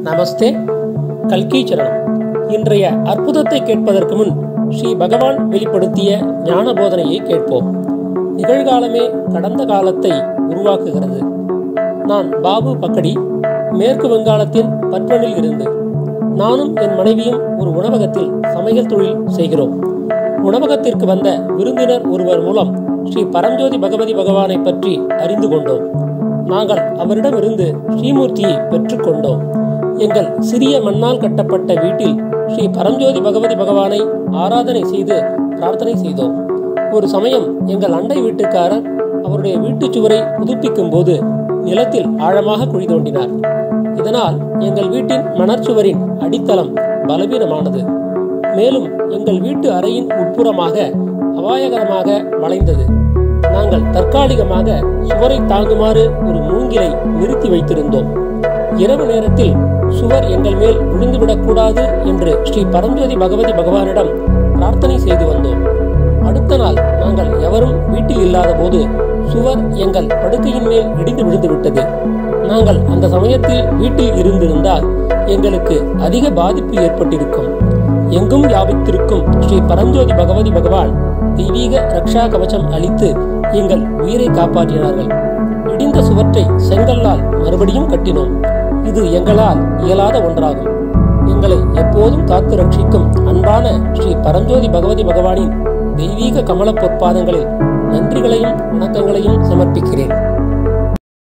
நமஸ்தே கல்கி சரணம் இன்றைய அற்புதத்தை கேட்பதற்கு முன் ஸ்ரீ பகவான் வெளிப்படுத்திய ஞான போதனையை கேட்போம் நிகழ்காலமே கடந்த காலத்தை உருவாக்குகிறது நான் பாபு பக்கடி மேற்கு வங்காளத்தின் பட்வனில் இருந்து நானும் என் மனைவியும் ஒரு உணவகத்தில் சமையல் தொழில் செய்கிறோம் உணவகத்திற்கு வந்த விருந்தினர் ஒருவர் மூலம் ஸ்ரீ பரஞ்சோதி பகவதி பகவானை பற்றி அறிந்து கொண்டோம் நாங்கள் அவரிடமிருந்து ஸ்ரீமூர்த்தியை பெற்றுக்கொண்டோம் எங்கள் சிறிய மண்ணால் கட்டப்பட்ட வீட்டில் ஸ்ரீ பரஞ்சோதி பகவதி பகவானை ஆராதனை செய்து பிரார்த்தனை செய்தோம் ஒரு சமயம் எங்கள் அண்டை வீட்டுக்காரர் அவருடைய வீட்டுச் சுவரை புதுப்பிக்கும் போது நிலத்தில் ஆழமாக குழி தோண்டினார் இதனால் எங்கள் வீட்டின் மணற்சுவரின் அடித்தளம் பலவீனமானது மேலும் எங்கள் வீட்டு அறையின் உட்புறமாக அபாயகரமாக வளைந்தது நாங்கள் தற்காலிகமாக சுவரை தாங்குமாறு ஒரு மூங்கிலை நிறுத்தி வைத்திருந்தோம் இரவு நேரத்தில் சுவர் எங்கள் மேல் விழுந்துவிடக் கூடாது என்று ஸ்ரீ பரஞ்சோதி பகவதி பகவானிடம் பிரார்த்தனை செய்து வந்தோம் அடுத்த நாள் நாங்கள் எவரும் வீட்டில் இல்லாத போது சுவர் எங்கள் படுக்கையின் மேல் இடிந்து விழுந்து விட்டது நாங்கள் அந்த சமயத்தில் வீட்டில் இருந்திருந்தால் எங்களுக்கு அதிக பாதிப்பு ஏற்பட்டிருக்கும் எங்கும் வியாபித்திருக்கும் ஸ்ரீ பரஞ்சோதி பகவதி பகவான் தெய்வீக ரக்ஷா கவசம் அளித்து எங்கள் உயிரை காப்பாற்றினார்கள் இடிந்த சுவற்றை செங்கல்லால் மறுபடியும் கட்டினோம் இது எங்களால் இயலாத ஒன்றாகும் எங்களை எப்போதும் காத்து ரட்சிக்கும் அன்பான ஸ்ரீ பரஞ்சோதி பகவதி பகவானின் தெய்வீக கமல பொற்பாதங்களில் நன்றிகளையும் வணக்கங்களையும் சமர்ப்பிக்கிறேன்